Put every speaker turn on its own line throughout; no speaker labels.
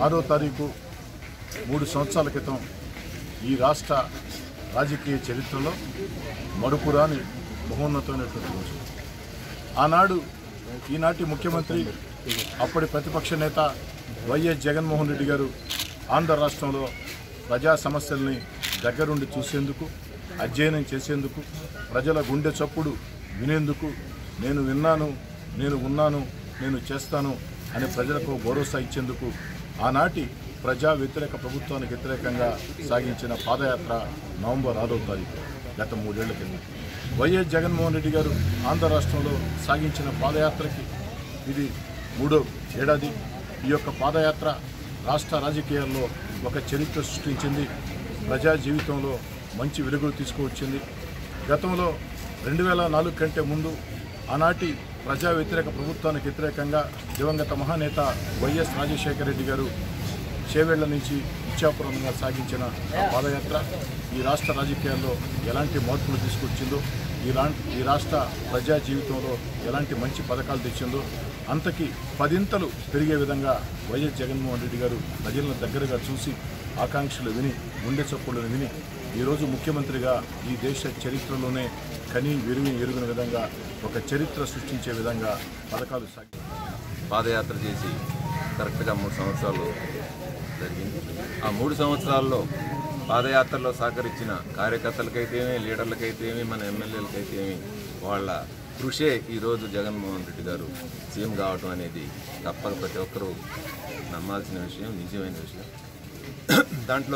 ఆరో తారీఖు మూడు సంవత్సరాల క్రితం ఈ రాష్ట్ర రాజకీయ చరిత్రలో మరుపురాని మహోన్నతమైనటువంటి రోజు ఆనాడు ఈనాటి ముఖ్యమంత్రి అప్పటి ప్రతిపక్ష నేత వైఎస్ జగన్మోహన్ రెడ్డి గారు ఆంధ్ర రాష్ట్రంలో ప్రజా సమస్యల్ని దగ్గరుండి చూసేందుకు అధ్యయనం చేసేందుకు ప్రజల గుండె చప్పుడు వినేందుకు నేను విన్నాను నేను ఉన్నాను నేను చేస్తాను అని ప్రజలకు భరోసా ఇచ్చేందుకు ఆనాటి ప్రజా వ్యతిరేక ప్రభుత్వానికి వ్యతిరేకంగా సాగించిన పాదయాత్ర నవంబర్ ఆరో తారీఖు గత మూడేళ్ల కింద వైఎస్ జగన్మోహన్ రెడ్డి గారు ఆంధ్ర రాష్ట్రంలో సాగించిన పాదయాత్రకి ఇది మూడో ఏడాది ఈ యొక్క పాదయాత్ర రాష్ట్ర రాజకీయాల్లో ఒక చరిత్ర సృష్టించింది ప్రజా జీవితంలో మంచి వెలుగులు తీసుకువచ్చింది గతంలో రెండు వేల నాలుగు కంటే ముందు ఆనాటి ప్రజా వ్యతిరేక ప్రభుత్వానికి వ్యతిరేకంగా దివంగత మహానేత వైఎస్ రాజశేఖర రెడ్డి గారు చేవేళ్ల నుంచి ఇచ్చాపురంగా సాగించిన ఆ పాదయాత్ర ఈ రాష్ట్ర రాజకీయాల్లో ఎలాంటి మార్పులు తీసుకొచ్చిందో ఈ రా ఈ రాష్ట్ర ప్రజా జీవితంలో ఎలాంటి మంచి పథకాలు తెచ్చిందో అంతకి పదింతలు పెరిగే విధంగా వైఎస్ జగన్మోహన్ రెడ్డి గారు ప్రజలను దగ్గరగా చూసి ఆకాంక్షలు విని గుండె చప్పులను విని ఈరోజు ముఖ్యమంత్రిగా ఈ దేశ చరిత్రలోనే కని విరిగి ఎరుగిన విధంగా ఒక చరిత్ర సృష్టించే విధంగా పథకాలు సాగి
పాదయాత్ర చేసి కరెక్ట్గా మూడు సంవత్సరాలు జరిగింది ఆ మూడు సంవత్సరాల్లో పాదయాత్రలో సహకరించిన కార్యకర్తలకైతేమి లీడర్లకైతేమి మన ఎమ్మెల్యేలకైతేమి వాళ్ళ కృషే ఈరోజు జగన్మోహన్ రెడ్డి గారు సీఎం కావటం అనేది తప్పక ప్రతి ఒక్కరూ నమ్మాల్సిన విషయం నిజమైన విషయం దాంట్లో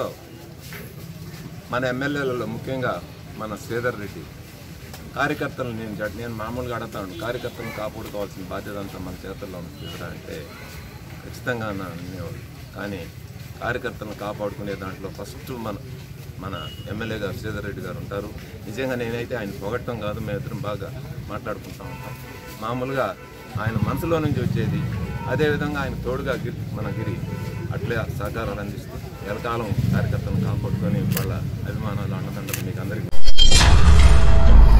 మన ఎమ్మెల్యేలలో ముఖ్యంగా మన శ్రీధర్ రెడ్డి కార్యకర్తలు నేను జడ్- నేను మామూలుగా అడుగుతాను కార్యకర్తలను కాపాడుకోవాల్సిన బాధ్యత అంతా మన చేతుల్లో ఉంది శ్రీధర్ అంటే ఖచ్చితంగా నా అనేవాడు కానీ కార్యకర్తలను కాపాడుకునే దాంట్లో ఫస్ట్ మన మన ఎమ్మెల్యే గారు శ్రీధర్ రెడ్డి గారు ఉంటారు నిజంగా నేనైతే ఆయన పొగట్టం కాదు మేమిద్దరం బాగా మాట్లాడుకుంటూ ఉంటాం మామూలుగా ఆయన మనసులో నుంచి వచ్చేది అదేవిధంగా ఆయన తోడుగా గిరి మన గిరి అట్లే సహకారాలు అందిస్తూ ఎలకాలం కార్యకర్తలను కాపాడుకొని వాళ్ళ అభిమానాలు అండదండలు మీకు అందరికీ